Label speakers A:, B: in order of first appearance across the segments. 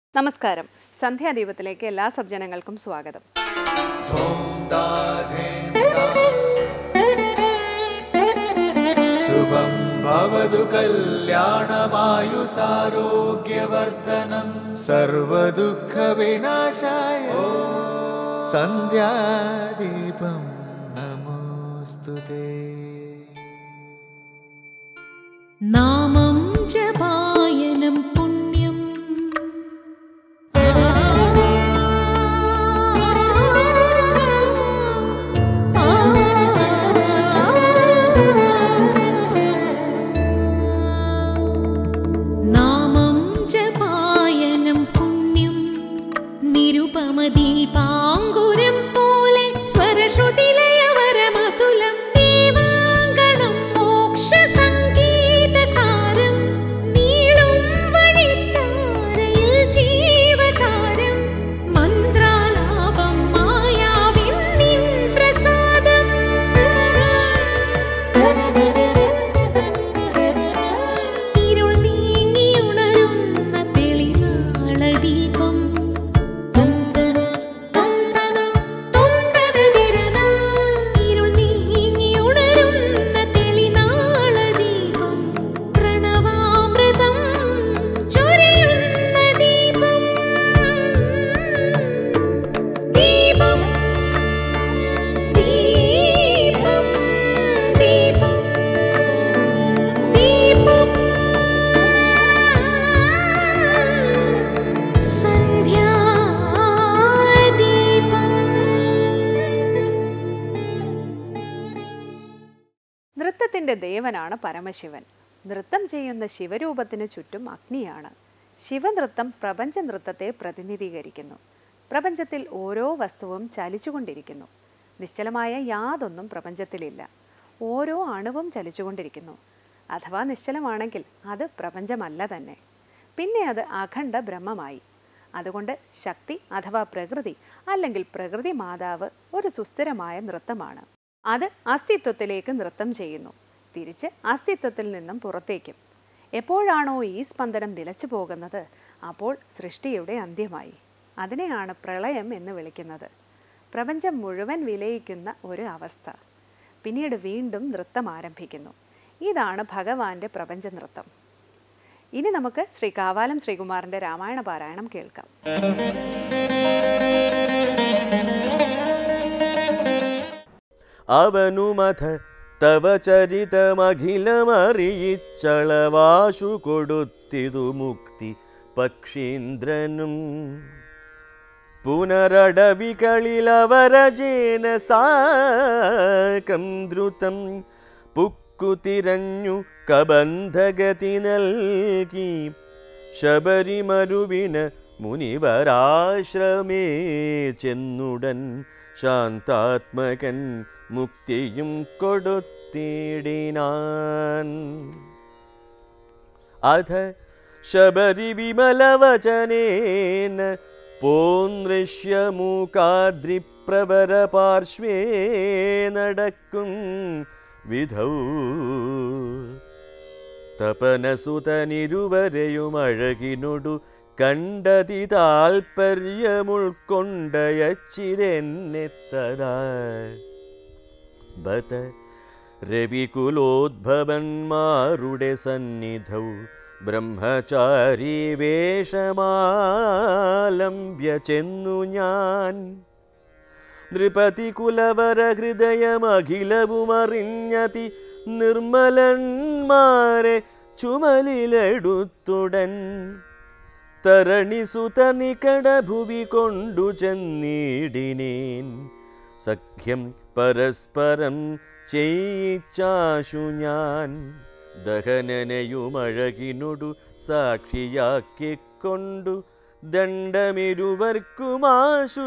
A: നമസ്കാരം സന്ധ്യാദീപത്തിലേക്ക് എല്ലാ സജ്ജനങ്ങൾക്കും സ്വാഗതം
B: ശുഭം ഭവതു കല്യാണമായുസാരോഗ്യവർദ്ധനം സർവദുഃഖവിനാശായ സന്ധ്യാദീപം നമോസ്തുതേ
C: നാമം ജപായനം പുണ്യം നാമം ജപായനം പുണ്യം നിരുപമദീപാങ്കുരം പോലെ സ്വരശ്രുതിലയവരമതുലം ദീവാങ്കണം മോക്ഷസംഗീതസാരം നീളും വഴിത്താരയിൽ ജീവതാരം മന്ത്രാലാപം മായാവിൻ നിൻ പ്രസാദം ഇരുൾ നീങ്ങിയുണരുന്ന തെളിനാളദീപം ഇരുൾ നീങ്ങിയുണരുന്ന തെളിനാളദീപം പ്രണവാമൃതം ചൊരിയുന്ന ദീപം ദീപം ദീപം ദീപം ദീപം സന്ധ്യാദീപം
A: നൃത്തത്തിന്റെ ദേവനാണ് പരമശിവൻ നൃത്തം ചെയ്യുന്ന ശിവരൂപത്തിന് ചുറ്റും അഗ്നിയാണ് ശിവനൃത്തം പ്രപഞ്ച നൃത്തത്തെ പ്രതിനിധീകരിക്കുന്നു പ്രപഞ്ചത്തിൽ ഓരോ വസ്തുവും ചലിച്ചുകൊണ്ടിരിക്കുന്നു നിശ്ചലമായ യാതൊന്നും പ്രപഞ്ചത്തിലില്ല ഓരോ അണുവും ചലിച്ചുകൊണ്ടിരിക്കുന്നു അഥവാ നിശ്ചലമാണെങ്കിൽ അത് പ്രപഞ്ചമല്ല തന്നെ പിന്നെ അത് അഖണ്ഡ ബ്രഹ്മമായി അതുകൊണ്ട് ശക്തി അഥവാ പ്രകൃതി അല്ലെങ്കിൽ പ്രകൃതി മാതാവ് ഒരു സുസ്ഥിരമായ നൃത്തമാണ് അത് അസ്തിത്വത്തിലേക്ക് നൃത്തം ചെയ്യുന്നു തിരിച്ച് അസ്തിത്വത്തിൽ നിന്നും പുറത്തേക്കും എപ്പോഴാണോ ഈ സ്പന്ദനം നിലച്ചു പോകുന്നത് അപ്പോൾ സൃഷ്ടിയുടെ അന്ത്യമായി അതിനെയാണ് പ്രളയം എന്ന് വിളിക്കുന്നത് പ്രപഞ്ചം മുഴുവൻ വിലയിക്കുന്ന ഒരു അവസ്ഥ പിന്നീട് വീണ്ടും നൃത്തം ആരംഭിക്കുന്നു ഇതാണ് ഭഗവാന്റെ പ്രപഞ്ച നൃത്തം ഇനി നമുക്ക് ശ്രീ കാവാലം ശ്രീകുമാറിന്റെ രാമായണ പാരായണം കേൾക്കാം
D: അവനുമഥ തവ ചരിതമഖിലമറിയിച്ചളവാശു കൊടുത്തിതു മുക്തി പക്ഷീന്ദ്രനും പുനരടവികളിലവരജേന സാകം ദ്രുതം പുക്കുതിരഞ്ഞു കബന്ധഗതി നൽകി ശബരിമരുവിന് മുനിവരാശ്രമേ ചെന്നുടൻ ശാന്താത്മകൻ മുക്തിയും കൊടുത്തിടിനാൻ അധ ശബരി വിമലവചനേന പോന്നൃശ്യമൂകാദ്രിപ്രവര പാർശ്വേ നടക്കും വിധൗ തപനസുതനിരുവരെയും അഴകിനൊടു കണ്ടതി താൽപര്യമുൾക്കൊണ്ടയച്ചിതെന്നെ തഥാ ബത രവികുലോദ്ഭവന്മാരുടെ സന്നിധൗ ബ്രഹ്മചാരി വേഷമാലംബ്യ ചെന്നു ഞാൻ നൃപതി കുലവര ഹൃദയമഖിലവുമറിഞ്ഞതി നിർമ്മലന്മാരെ ചുമലിലെടുത്തുടൻ തരണിസുത നികട ഭുവി കൊണ്ടു ചെന്നിടിനേൻ സഖ്യം പരസ്പരം ചെയ്യിച്ചാശു ഞാൻ ദഹനനയുമഴകിനൊടു സാക്ഷിയാക്കിക്കൊണ്ടു ദണ്ഡമിരുവർക്കുമാശു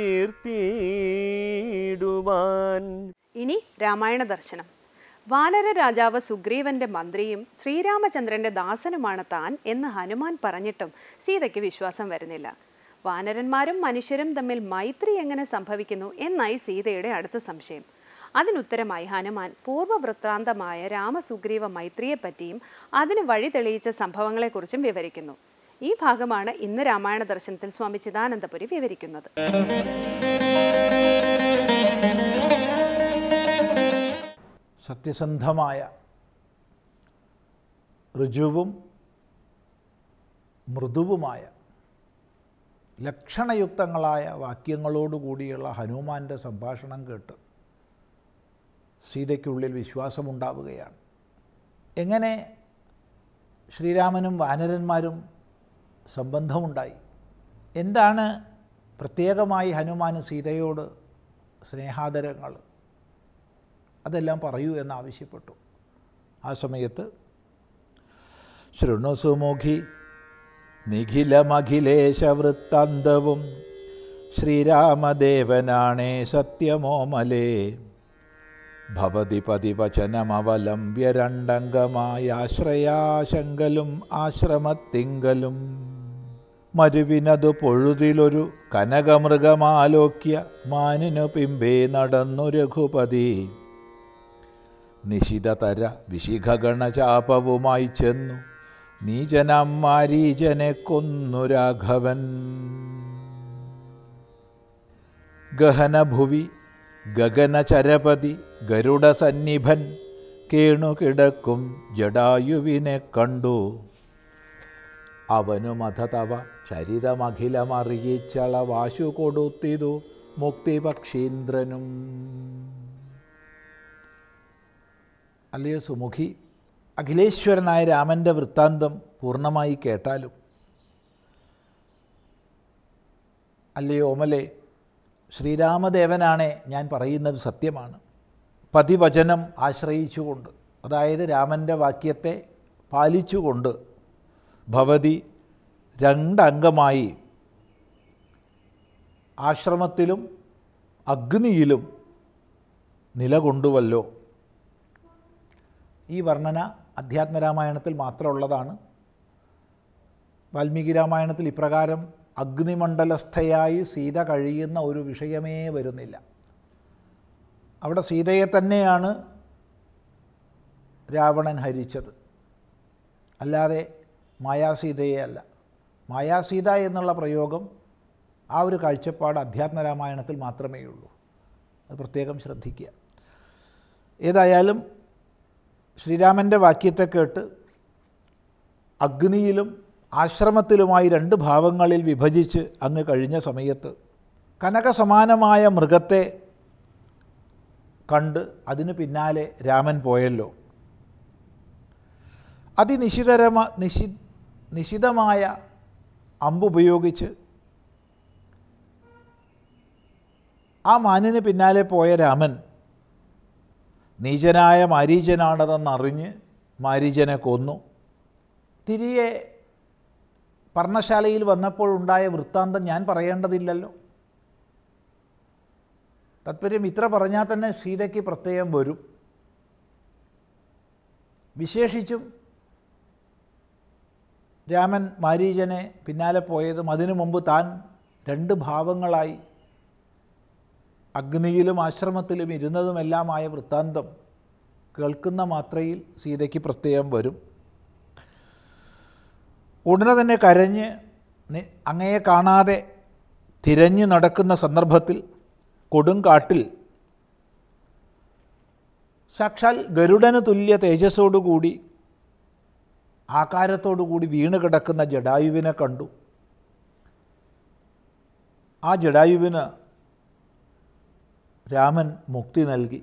D: തീർത്തിടുവാൻ
A: ഇനി രാമായണ ദർശനം വാനര രാജാവ് സുഗ്രീവന്റെ മന്ത്രിയും ശ്രീരാമചന്ദ്രന്റെ ദാസനുമാണ് താൻ എന്ന് ഹനുമാൻ പറഞ്ഞിട്ടും സീതയ്ക്ക് വിശ്വാസം വരുന്നില്ല വാനരന്മാരും മനുഷ്യരും തമ്മിൽ മൈത്രി എങ്ങനെ സംഭവിക്കുന്നു എന്നായി സീതയുടെ അടുത്ത സംശയം അതിനുത്തരമായി ഹനുമാൻ പൂർവ്വവൃത്താന്തമായ രാമസുഗ്രീവ മൈത്രിയെപ്പറ്റിയും അതിന് വഴി തെളിയിച്ച സംഭവങ്ങളെക്കുറിച്ചും വിവരിക്കുന്നു ഈ ഭാഗമാണ് ഇന്ന് രാമായണ ദർശനത്തിൽ സ്വാമി ചിദാനന്ദപുരി വിവരിക്കുന്നത്
E: സത്യസന്ധമായ ഋജുവും മൃദുവുമായ ലക്ഷണയുക്തങ്ങളായ വാക്യങ്ങളോടുകൂടിയുള്ള ഹനുമാൻ്റെ സംഭാഷണം കേട്ട് സീതയ്ക്കുള്ളിൽ വിശ്വാസമുണ്ടാവുകയാണ് എങ്ങനെ ശ്രീരാമനും വാനരന്മാരും സംബന്ധമുണ്ടായി എന്താണ് പ്രത്യേകമായി ഹനുമാൻ സീതയോട് സ്നേഹാദരങ്ങൾ അതെല്ലാം പറയൂ എന്നാവശ്യപ്പെട്ടു ആ സമയത്ത് ശൃണുസുമുഖി നിഖിലമഖിലേശവൃത്താന്തവും ശ്രീരാമദേവനാണേ സത്യമോമലേ ഭവതി പതിവചനമവലംബ്യ രണ്ടംഗമായ ആശ്രയാശങ്കലും ആശ്രമത്തിങ്കലും മരുവിനതു പൊഴുതിലൊരു കനകമൃഗമാലോക്യ മാനിനു പിമ്പേ നടന്നു രഘുപതി നിശിതതര വിശിഖഗണചാപവുമായി ചെന്നു നീചനം മാരീചനെ കൊന്നു രാഘവൻ ഗഹനഭുവി ഗഗനചരപതി ഗരുഡസന്നിഭൻ കേണുകിടക്കും ജടായുവിനെ കണ്ടു അവനുമഥ തവ ചരിതമഖിലമറിയിച്ചള വാശു കൊടുത്തിതു മുക്തിപക്ഷീന്ദ്രനും അല്ലയോ സുമുഖി അഖിലേശ്വരനായ രാമൻ്റെ വൃത്താന്തം പൂർണ്ണമായി കേട്ടാലും അല്ലയോ ഓമലെ ശ്രീരാമദേവനാണേ ഞാൻ പറയുന്നത് സത്യമാണ് പതിവചനം ആശ്രയിച്ചുകൊണ്ട് അതായത് രാമൻ്റെ വാക്യത്തെ പാലിച്ചുകൊണ്ട് ഭവതി രണ്ടംഗമായി ആശ്രമത്തിലും അഗ്നിയിലും നിലകൊണ്ടുവല്ലോ ഈ വർണ്ണന അധ്യാത്മരാമായണത്തിൽ മാത്രമുള്ളതാണ് വാൽമീകി രാമായണത്തിൽ ഇപ്രകാരം അഗ്നിമണ്ഡലസ്ഥയായി സീത കഴിയുന്ന ഒരു വിഷയമേ വരുന്നില്ല അവിടെ സീതയെ തന്നെയാണ് രാവണൻ ഹരിച്ചത് അല്ലാതെ മായാസീതയെ അല്ല മായാസീത എന്നുള്ള പ്രയോഗം ആ ഒരു കാഴ്ചപ്പാട് അധ്യാത്മരാമായണത്തിൽ മാത്രമേ ഉള്ളൂ അത് പ്രത്യേകം ശ്രദ്ധിക്കുക ഏതായാലും ശ്രീരാമൻ്റെ വാക്യത്തെ കേട്ട് അഗ്നിയിലും ആശ്രമത്തിലുമായി രണ്ട് ഭാവങ്ങളിൽ വിഭജിച്ച് അങ്ങ് കഴിഞ്ഞ സമയത്ത് കനകസമാനമായ മൃഗത്തെ കണ്ട് അതിന് പിന്നാലെ രാമൻ പോയല്ലോ അതിനിശിതരമ നിശി നിശിതമായ അമ്പുപയോഗിച്ച് ആ മാനിന് പിന്നാലെ പോയ രാമൻ നീചനായ മാരീചനാണതെന്നറിഞ്ഞ് മാരീചനെ കൊന്നു തിരികെ പർണശാലയിൽ വന്നപ്പോഴുണ്ടായ വൃത്താന്തം ഞാൻ പറയേണ്ടതില്ലല്ലോ താത്പര്യം ഇത്ര പറഞ്ഞാൽ തന്നെ സീതയ്ക്ക് പ്രത്യയം വരും വിശേഷിച്ചും രാമൻ മാരീചനെ പിന്നാലെ പോയതും അതിനു മുമ്പ് താൻ രണ്ട് ഭാവങ്ങളായി അഗ്നിയിലും ആശ്രമത്തിലും ഇരുന്നതുമെല്ലാമായ വൃത്താന്തം കേൾക്കുന്ന മാത്രയിൽ സീതയ്ക്ക് പ്രത്യയം വരും ഉടനെ തന്നെ കരഞ്ഞ് നി- അങ്ങയെ കാണാതെ തിരഞ്ഞു നടക്കുന്ന സന്ദർഭത്തിൽ കൊടുങ്കാട്ടിൽ സാക്ഷാൽ ഗരുഡന് തുല്യ തേജസ്സോടുകൂടി ആകാരത്തോടുകൂടി വീണ് കിടക്കുന്ന ജഡായുവിനെ കണ്ടു ആ ജഡായുവിന് രാമൻ മുക്തി നൽകി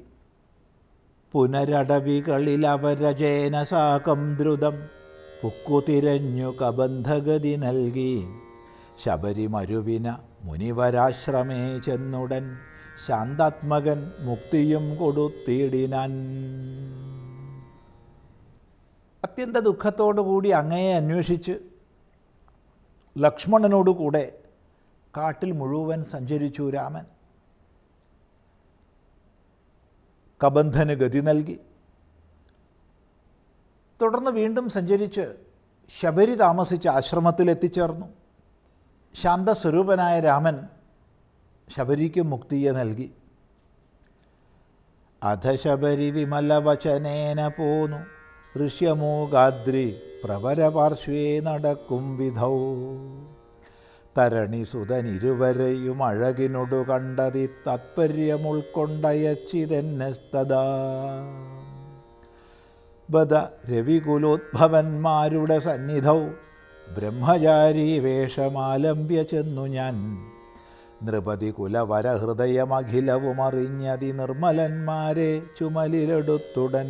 E: പുനരടവികളിൽ അവരജേന സാകം ദ്രുതം പുക്കുതിരഞ്ഞു കബന്ധഗതി നൽകി ശബരിമരുവിന മുനിവരാശ്രമേ ചെന്നുടൻ ശാന്താത്മകൻ മുക്തിയും കൊടുത്തിടിനാൻ അത്യന്ത ദുഃഖത്തോടുകൂടി അങ്ങയെ അന്വേഷിച്ച് ലക്ഷ്മണനോടുകൂടെ കാട്ടിൽ മുഴുവൻ സഞ്ചരിച്ചു രാമൻ കബന്ധന് ഗതി നൽകി തുടർന്ന് വീണ്ടും സഞ്ചരിച്ച് ശബരി താമസിച്ച ആശ്രമത്തിൽ എത്തിച്ചേർന്നു ശാന്തസ്വരൂപനായ രാമൻ ശബരിക്ക് മുക്തിയെ നൽകി അധ ശബരി വിമലവചനേന പോന്നു ഋഷ്യമൂകാദ്രി പ്രവരപാർശ്വേ നടക്കും വിധൗ തരണിസുതനിരുവരെയും അഴകിനൊടു കണ്ടതി താത്പര്യമുൾക്കൊണ്ടയച്ചിതെന്നെസ്തദാ ബദ രവികുലോദ്ഭവന്മാരുടെ സന്നിധൗ ബ്രഹ്മചാരി വേഷമാലംബ്യ ചെന്നു ഞാൻ നൃപതി കുലവരഹൃദയമഖിലവും അറിഞ്ഞതി നിർമ്മലന്മാരെ ചുമലിലെടുത്തുടൻ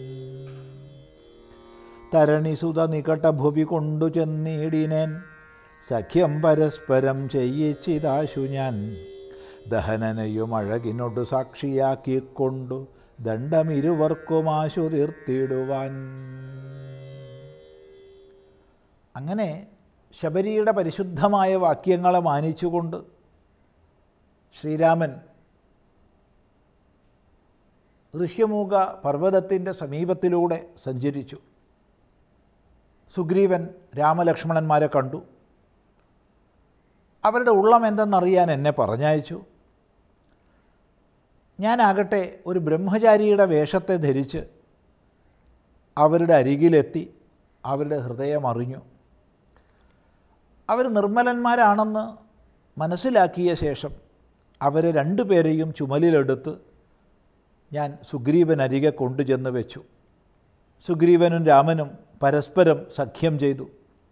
E: തരണിസുത നികടഭുവി കൊണ്ടു ചെന്നിടിനേൻ സഖ്യം പരസ്പരം ചെയ്യിച്ചിതാശു ഞാൻ ദഹനനെയും അഴകിനോട് സാക്ഷിയാക്കിക്കൊണ്ടു ദണ്ഡമിരുവർക്കും ആശു തീർത്തിടുവാൻ അങ്ങനെ ശബരിയുടെ പരിശുദ്ധമായ വാക്യങ്ങളെ മാനിച്ചുകൊണ്ട് ശ്രീരാമൻ ഋഷ്യമൂക പർവ്വതത്തിൻ്റെ സമീപത്തിലൂടെ സഞ്ചരിച്ചു സുഗ്രീവൻ രാമലക്ഷ്മണന്മാരെ കണ്ടു അവരുടെ ഉള്ളം എന്തെന്നറിയാൻ എന്നെ പറഞ്ഞയച്ചു ഞാനാകട്ടെ ഒരു ബ്രഹ്മചാരിയുടെ വേഷത്തെ ധരിച്ച് അവരുടെ അരികിലെത്തി അവരുടെ ഹൃദയം അറിഞ്ഞു അവർ നിർമ്മലന്മാരാണെന്ന് മനസ്സിലാക്കിയ ശേഷം അവരെ രണ്ടുപേരെയും ചുമലിലെടുത്ത് ഞാൻ സുഗ്രീവൻ അരികെ കൊണ്ടുചെന്ന് വെച്ചു സുഗ്രീവനും രാമനും പരസ്പരം സഖ്യം ചെയ്തു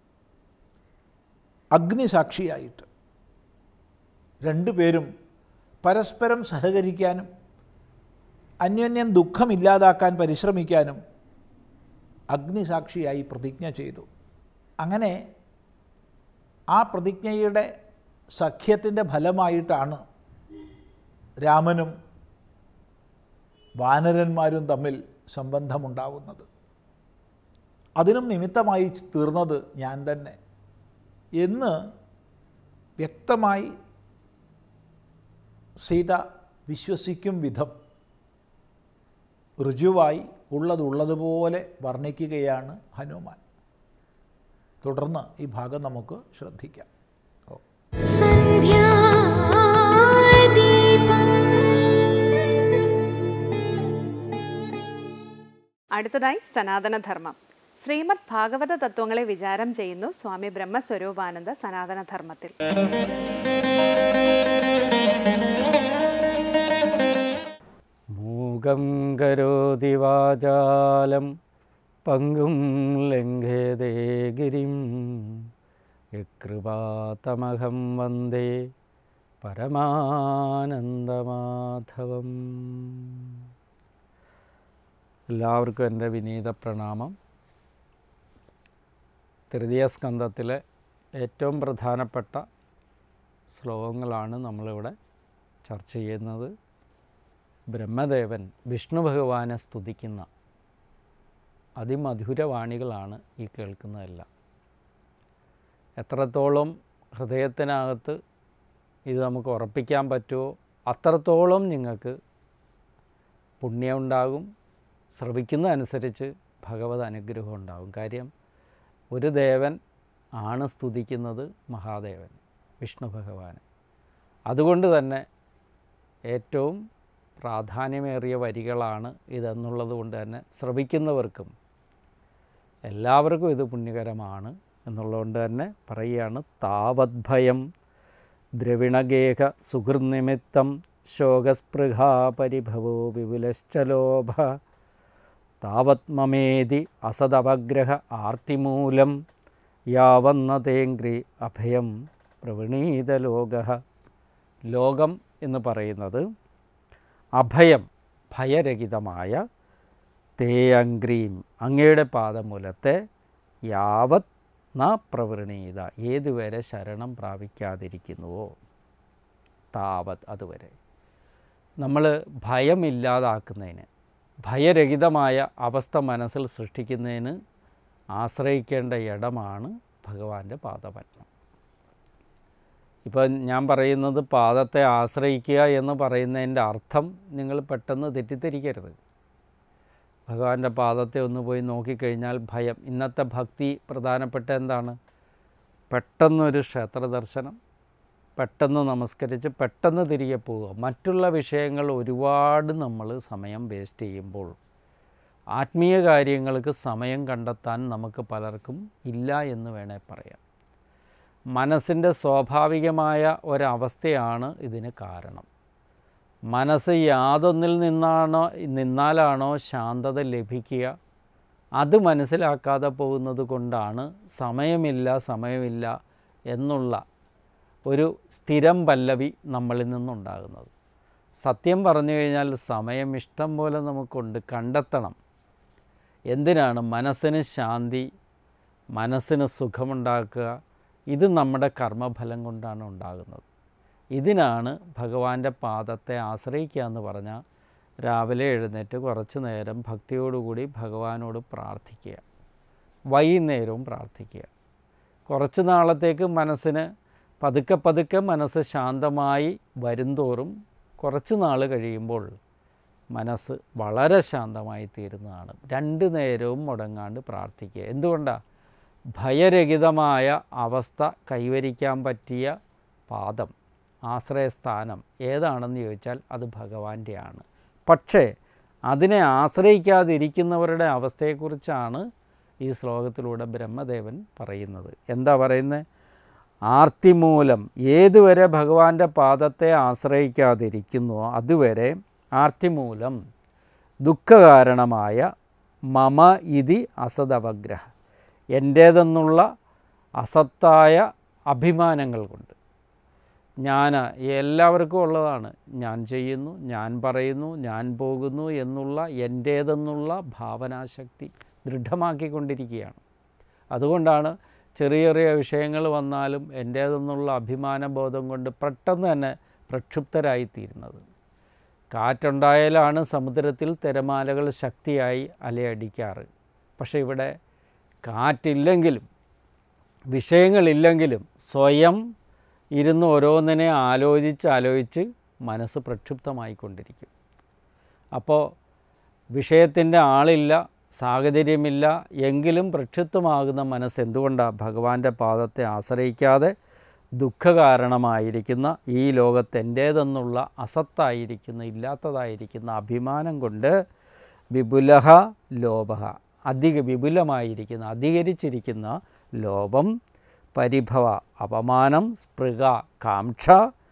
E: അഗ്നിസാക്ഷിയായിട്ട് രണ്ടുപേരും പരസ്പരം സഹകരിക്കാനും അന്യോന്യം ദുഃഖമില്ലാതാക്കാൻ പരിശ്രമിക്കാനും അഗ്നിസാക്ഷിയായി പ്രതിജ്ഞ ചെയ്തു അങ്ങനെ ആ പ്രതിജ്ഞയുടെ സഖ്യത്തിൻ്റെ ഫലമായിട്ടാണ് രാമനും വാനരന്മാരും തമ്മിൽ സംബന്ധമുണ്ടാവുന്നത് അതിനും നിമിത്തമായി തീർന്നത് ഞാൻ തന്നെ എന്ന് വ്യക്തമായി സീത വിശ്വസിക്കും വിധം ഋജുവായി ഉള്ളതുള്ളതുപോലെ വർണ്ണിക്കുകയാണ് ഹനുമാൻ തുടർന്ന് ഈ ഭാഗം നമുക്ക് ശ്രദ്ധിക്കാം ഓ
A: അടുത്തതായി സനാതനധർമ്മം ശ്രീമദ് ഭാഗവത തത്വങ്ങളെ വിചാരം ചെയ്യുന്നു സ്വാമി ബ്രഹ്മസ്വരൂപാനന്ദ സനാതനധർമ്മത്തിൽ
F: മൂകം കരോതി വാചാലം പങ്കും ലംഘേതേ ഗിരിം യകൃപാതമഹം വന്ദേ പരമാനന്ദമാധവം എല്ലാവർക്കും എൻ്റെ വിനീത പ്രണാമം തൃതീയ സ്കന്ധത്തിലെ ഏറ്റവും പ്രധാനപ്പെട്ട ശ്ലോകങ്ങളാണ് നമ്മളിവിടെ ചർച്ച ചെയ്യുന്നത് ബ്രഹ്മദേവൻ വിഷ്ണു ഭഗവാനെ സ്തുതിക്കുന്ന അതിമധുരവാണികളാണ് ഈ കേൾക്കുന്നതെല്ലാം എത്രത്തോളം ഹൃദയത്തിനകത്ത് ഇത് നമുക്ക് ഉറപ്പിക്കാൻ പറ്റുമോ അത്രത്തോളം നിങ്ങൾക്ക് പുണ്യം ഉണ്ടാകും ശ്രവിക്കുന്നതനുസരിച്ച് ഭഗവത് അനുഗ്രഹം ഉണ്ടാകും കാര്യം ഒരു ദേവൻ ആണ് സ്തുതിക്കുന്നത് മഹാദേവൻ വിഷ്ണു ഭഗവാൻ അതുകൊണ്ട് തന്നെ ഏറ്റവും പ്രാധാന്യമേറിയ വരികളാണ് ഇതെന്നുള്ളത് കൊണ്ട് തന്നെ ശ്രവിക്കുന്നവർക്കും എല്ലാവർക്കും ഇത് പുണ്യകരമാണ് എന്നുള്ളതുകൊണ്ട് തന്നെ പറയുകയാണ് താവദ്ഭയം ദ്രവിണഗേഹ സുഹൃനിമിത്തം ശോകസ്പൃഹാ പരിഭവോ വിപുലശ്ചലോഭ താവത് മമേതി അസദവഗ്രഹ ആർത്തിമൂലം യാവന്നതേങ്ക്രി അഭയം പ്രവണീതലോക ലോകം എന്ന് പറയുന്നത് അഭയം ഭയരഹിതമായ തേ അങ്ക്രീം അങ്ങയുടെ പാദമൂലത്തെ യാവത് ന പ്രവൃണീത ഏതുവരെ ശരണം പ്രാപിക്കാതിരിക്കുന്നുവോ താവത് അതുവരെ നമ്മൾ ഭയമില്ലാതാക്കുന്നതിന് ഭയരഹിതമായ അവസ്ഥ മനസ്സിൽ സൃഷ്ടിക്കുന്നതിന് ആശ്രയിക്കേണ്ട ഇടമാണ് ഭഗവാന്റെ പാദപത്മം ഇപ്പം ഞാൻ പറയുന്നത് പാദത്തെ ആശ്രയിക്കുക എന്ന് പറയുന്നതിൻ്റെ അർത്ഥം നിങ്ങൾ പെട്ടെന്ന് തെറ്റിദ്ധരിക്കരുത് ഭഗവാന്റെ പാദത്തെ ഒന്ന് പോയി നോക്കിക്കഴിഞ്ഞാൽ ഭയം ഇന്നത്തെ ഭക്തി പ്രധാനപ്പെട്ട എന്താണ് പെട്ടെന്നൊരു ക്ഷേത്ര ദർശനം പെട്ടെന്ന് നമസ്കരിച്ച് പെട്ടെന്ന് തിരികെ പോവുക മറ്റുള്ള വിഷയങ്ങൾ ഒരുപാട് നമ്മൾ സമയം വേസ്റ്റ് ചെയ്യുമ്പോൾ ആത്മീയ കാര്യങ്ങൾക്ക് സമയം കണ്ടെത്താൻ നമുക്ക് പലർക്കും ഇല്ല എന്ന് വേണേൽ പറയാം മനസ്സിൻ്റെ സ്വാഭാവികമായ ഒരവസ്ഥയാണ് ഇതിന് കാരണം മനസ്സ് യാതൊന്നിൽ നിന്നാണോ നിന്നാലാണോ ശാന്തത ലഭിക്കുക അത് മനസ്സിലാക്കാതെ പോകുന്നത് കൊണ്ടാണ് സമയമില്ല സമയമില്ല എന്നുള്ള ഒരു സ്ഥിരം പല്ലവി നമ്മളിൽ നിന്നുണ്ടാകുന്നത് സത്യം പറഞ്ഞു കഴിഞ്ഞാൽ സമയം ഇഷ്ടം പോലെ നമുക്കുണ്ട് കണ്ടെത്തണം എന്തിനാണ് മനസ്സിന് ശാന്തി മനസ്സിന് സുഖമുണ്ടാക്കുക ഇത് നമ്മുടെ കർമ്മഫലം കൊണ്ടാണ് ഉണ്ടാകുന്നത് ഇതിനാണ് ഭഗവാന്റെ പാദത്തെ ആശ്രയിക്കുക എന്ന് പറഞ്ഞാൽ രാവിലെ എഴുന്നേറ്റ് കുറച്ച് നേരം ഭക്തിയോടുകൂടി ഭഗവാനോട് പ്രാർത്ഥിക്കുക വൈകുന്നേരവും പ്രാർത്ഥിക്കുക കുറച്ച് നാളത്തേക്ക് മനസ്സിന് പതുക്കെ പതുക്കെ മനസ്സ് ശാന്തമായി വരുംതോറും കുറച്ച് നാൾ കഴിയുമ്പോൾ മനസ്സ് വളരെ ശാന്തമായി തീരുന്നതാണ് രണ്ട് നേരവും മുടങ്ങാണ്ട് പ്രാർത്ഥിക്കുക എന്തുകൊണ്ടാണ് ഭയരഹിതമായ അവസ്ഥ കൈവരിക്കാൻ പറ്റിയ പാദം ആശ്രയസ്ഥാനം ഏതാണെന്ന് ചോദിച്ചാൽ അത് ഭഗവാന്റെയാണ് പക്ഷേ അതിനെ ആശ്രയിക്കാതിരിക്കുന്നവരുടെ അവസ്ഥയെക്കുറിച്ചാണ് ഈ ശ്ലോകത്തിലൂടെ ബ്രഹ്മദേവൻ പറയുന്നത് എന്താ പറയുന്നത് ആർത്തിമൂലം ഏതുവരെ ഭഗവാന്റെ പാദത്തെ ആശ്രയിക്കാതിരിക്കുന്നുവോ അതുവരെ ആർത്തിമൂലം ദുഃഖകാരണമായ മമ ഇതി അസദവഗ്രഹ എൻ്റേതെന്നുള്ള അസത്തായ അഭിമാനങ്ങൾ കൊണ്ട് ഞാൻ എല്ലാവർക്കും ഉള്ളതാണ് ഞാൻ ചെയ്യുന്നു ഞാൻ പറയുന്നു ഞാൻ പോകുന്നു എന്നുള്ള എൻ്റേതെന്നുള്ള ഭാവനാശക്തി ദൃഢമാക്കിക്കൊണ്ടിരിക്കുകയാണ് അതുകൊണ്ടാണ് ചെറിയ ചെറിയ വിഷയങ്ങൾ വന്നാലും എൻ്റേതെന്നുള്ള അഭിമാനബോധം കൊണ്ട് പെട്ടെന്ന് തന്നെ പ്രക്ഷുബ്ധരായിത്തീരുന്നത് കാറ്റുണ്ടായാലാണ് സമുദ്രത്തിൽ തിരമാലകൾ ശക്തിയായി അലയടിക്കാറ് പക്ഷേ ഇവിടെ കാറ്റില്ലെങ്കിലും വിഷയങ്ങളില്ലെങ്കിലും സ്വയം ഇരുന്ന് ഓരോന്നിനെ ആലോചിച്ച് ആലോചിച്ച് മനസ്സ് പ്രക്ഷുബ്ധമായിക്കൊണ്ടിരിക്കും അപ്പോൾ വിഷയത്തിൻ്റെ ആളില്ല സാഹചര്യമില്ല എങ്കിലും പ്രക്ഷുബ്ധമാകുന്ന മനസ്സ് എന്തുകൊണ്ടാണ് ഭഗവാന്റെ പാദത്തെ ആശ്രയിക്കാതെ ദുഃഖകാരണമായിരിക്കുന്ന ഈ ലോകത്തെൻ്റേതെന്നുള്ള അസത്തായിരിക്കുന്ന ഇല്ലാത്തതായിരിക്കുന്ന അഭിമാനം കൊണ്ട് വിപുലഹ ലോഭ അധിക വിപുലമായിരിക്കുന്ന അധികരിച്ചിരിക്കുന്ന ലോഭം പരിഭവ അപമാനം സ്പൃഹ കാംക്ഷ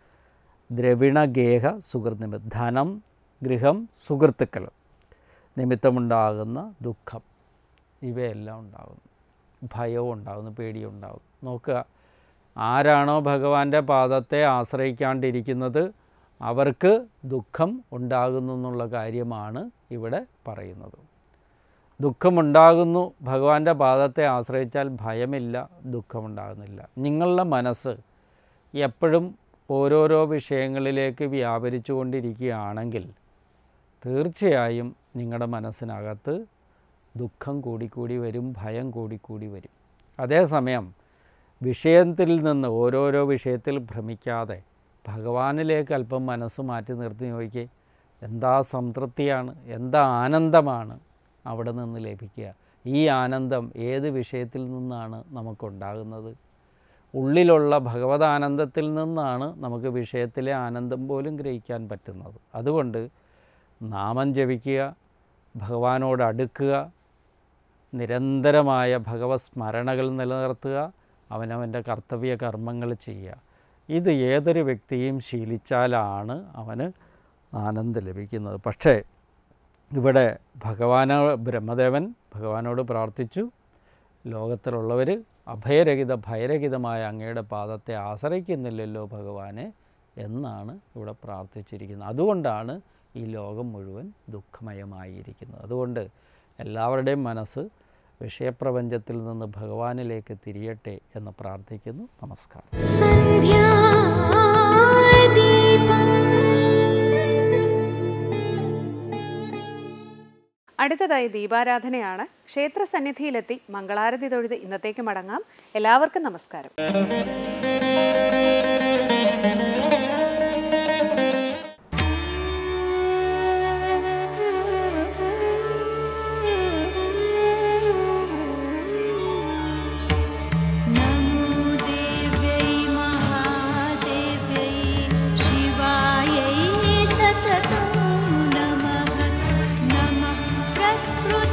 F: ദ്രവിണഗേഹ സുഹൃത്ത് ധനം ഗൃഹം സുഹൃത്തുക്കൾ നിമിത്തമുണ്ടാകുന്ന ദുഃഖം ഇവയെല്ലാം ഉണ്ടാകുന്നു ഭയവും ഉണ്ടാകുന്നു പേടിയും ഉണ്ടാകുന്നു നോക്കുക ആരാണോ ഭഗവാന്റെ പാദത്തെ ആശ്രയിക്കാണ്ടിരിക്കുന്നത് അവർക്ക് ദുഃഖം ഉണ്ടാകുന്നു എന്നുള്ള കാര്യമാണ് ഇവിടെ പറയുന്നത് ദുഃഖമുണ്ടാകുന്നു ഭഗവാന്റെ പാദത്തെ ആശ്രയിച്ചാൽ ഭയമില്ല ദുഃഖമുണ്ടാകുന്നില്ല നിങ്ങളുടെ മനസ്സ് എപ്പോഴും ഓരോരോ വിഷയങ്ങളിലേക്ക് വ്യാപരിച്ചു കൊണ്ടിരിക്കുകയാണെങ്കിൽ തീർച്ചയായും നിങ്ങളുടെ മനസ്സിനകത്ത് ദുഃഖം കൂടിക്കൂടി വരും ഭയം കൂടിക്കൂടി വരും അതേസമയം വിഷയത്തിൽ നിന്ന് ഓരോരോ വിഷയത്തിൽ ഭ്രമിക്കാതെ ഭഗവാനിലേക്ക് അല്പം മനസ്സ് മാറ്റി നിർത്തി നോക്കിയേ എന്താ സംതൃപ്തിയാണ് എന്താ ആനന്ദമാണ് അവിടെ നിന്ന് ലഭിക്കുക ഈ ആനന്ദം ഏത് വിഷയത്തിൽ നിന്നാണ് നമുക്കുണ്ടാകുന്നത് ഉള്ളിലുള്ള ഭഗവതാനന്ദത്തിൽ നിന്നാണ് നമുക്ക് വിഷയത്തിലെ ആനന്ദം പോലും ഗ്രഹിക്കാൻ പറ്റുന്നത് അതുകൊണ്ട് നാമം ജപിക്കുക ഭഗവാനോട് അടുക്കുക നിരന്തരമായ ഭഗവത് സ്മരണകൾ നിലനിർത്തുക അവനവൻ്റെ കർത്തവ്യ കർമ്മങ്ങൾ ചെയ്യുക ഇത് ഏതൊരു വ്യക്തിയും ശീലിച്ചാലാണ് അവന് ആനന്ദം ലഭിക്കുന്നത് പക്ഷേ ഇവിടെ ഭഗവാനോ ബ്രഹ്മദേവൻ ഭഗവാനോട് പ്രാർത്ഥിച്ചു ലോകത്തിലുള്ളവർ അഭയരഹിത ഭയരഹിതമായ അങ്ങയുടെ പാദത്തെ ആശ്രയിക്കുന്നില്ലല്ലോ ഭഗവാനെ എന്നാണ് ഇവിടെ പ്രാർത്ഥിച്ചിരിക്കുന്നത് അതുകൊണ്ടാണ് ഈ ലോകം മുഴുവൻ ദുഃഖമയമായിരിക്കുന്നത് അതുകൊണ്ട് എല്ലാവരുടെയും മനസ്സ് വിഷയപ്രപഞ്ചത്തിൽ നിന്ന് ഭഗവാനിലേക്ക് തിരിയട്ടെ എന്ന് പ്രാർത്ഥിക്കുന്നു നമസ്കാരം
A: അടുത്തതായി ദീപാരാധനയാണ് ക്ഷേത്ര സന്നിധിയിലെത്തി മംഗളാരതി തൊഴുത് ഇന്നത്തേക്ക് മടങ്ങാം എല്ലാവർക്കും നമസ്കാരം
C: नमो देव्यै महादेव्यै शिवायै सततं नमः नमः प्रकृति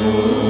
C: ോ